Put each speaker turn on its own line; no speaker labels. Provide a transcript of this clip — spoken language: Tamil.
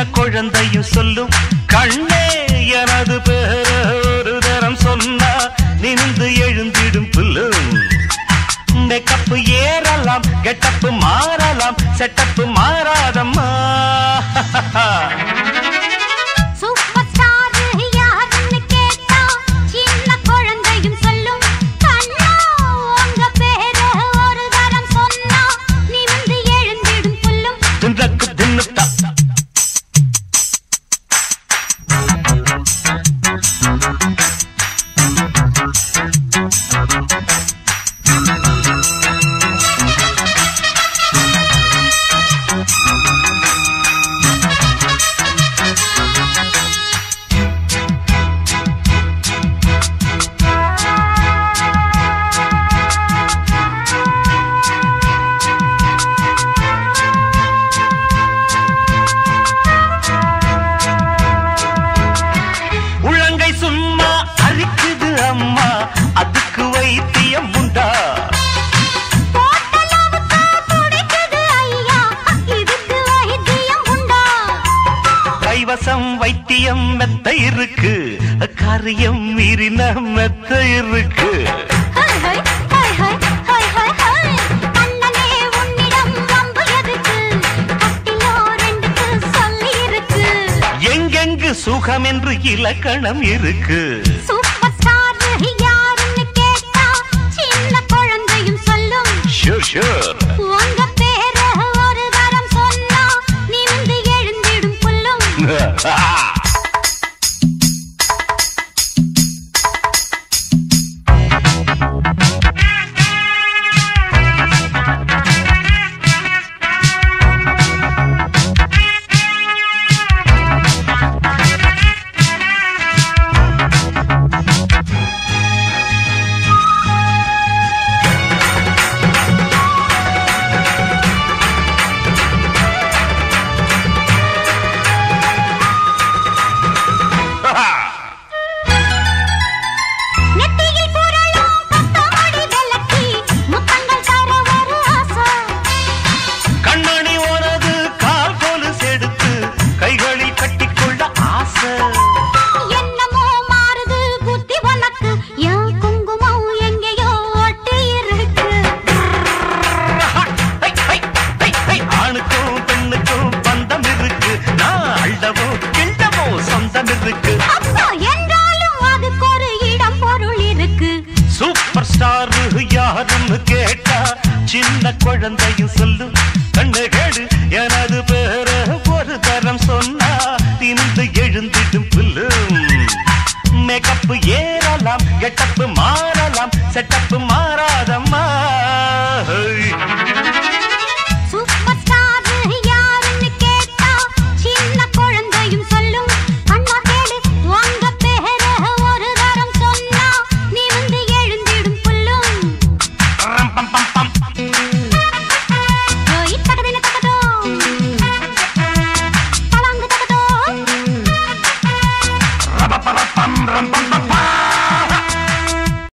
சின்ன குழந்தையும் சொல்லும் கண்ணே எனது பேர ஒரு தரம் சொன்னா நிமிந்து எழுந்திடும் புல்லும் மேக்கப்பு ஏறலாம் கெட்டப்பு மாறலாம் செட்டப்பு மாறாதம்மா
சூப்பர் ஸ்டார் யாருன்னு கேட்டா சின்ன குழந்தையும் சொல்லும் கண்ணா உங்க பேரு ஒரு தரம் சொன்னா நிமிந்து எழுந்திடும் புல்லும்
தின்றக்கு தின்னுட்டா உள்ளங்கை சும்மா அரிக்குது அம்மா அதுக்கு வைத்தியம் உண்டா
போட்டலாவுக்கு துடிக்குது ஐயா இதுக்கு வைத்தியம் உண்டா
கைவசம் வைத்தியம் மெத்த இருக்கு காரியம் மீறின மெத்த இருக்கு
ஹை ஹை ஹை ஹை ஹை ஹை ஹை அண்ணனே உன்னிடம் வம்பு எதுக்கு கட்டிலோ ரெண்டுக்கு சொல்லி இருக்கு
எங்கெங்கு சுகம் என்று இலக்கணம் இருக்கு
சூப்பர் ஸ்டார் யாருன்னு கேட்டா சின்ன குழந்தையும் சொல்லும்
ஷூர் ஷூர்
உங்க பேரு ஒரு தரம் சொன்னா நிமிந்து எழுந்திடும் புல்லும் நெத்தியில் புரளும் பத்தமடி விளக்கி முத்தங்கள் தர ஒரு ஆசை
கண்ணாடி ஓனது கால் கொலுசு எடுத்து கைகளில் கட்டிக்கொள்ள ஆசை
என்னமோ மாறுது புத்தி உனக்கு என் குங்குமம் எங்கேயோ ஒட்டி இருக்கு
ஹை, ஹை, ஹை, ஹை. ஆணுக்கும் பெண்ணுக்கும் பந்தம் இருக்கு நான் அள்ளவோ கிண்டவோ சொந்தம் இருக்கு
அப்பா என்றாலும் அதுக்கு ஒரு இடம் பொருள் இருக்கு
சூப்பர் ஸ்டார் யாருன்னு கேட்டா சின்ன குழந்தையும் சொல்லு கண்ணு கேடு எனது பேர ஒரு தரம் சொன்னா திணிந்து எழுந்திடும் புல்லும் மேக்கப் ஏறலாம் கெட்டப்பு மாறலாம் செட்டப்பு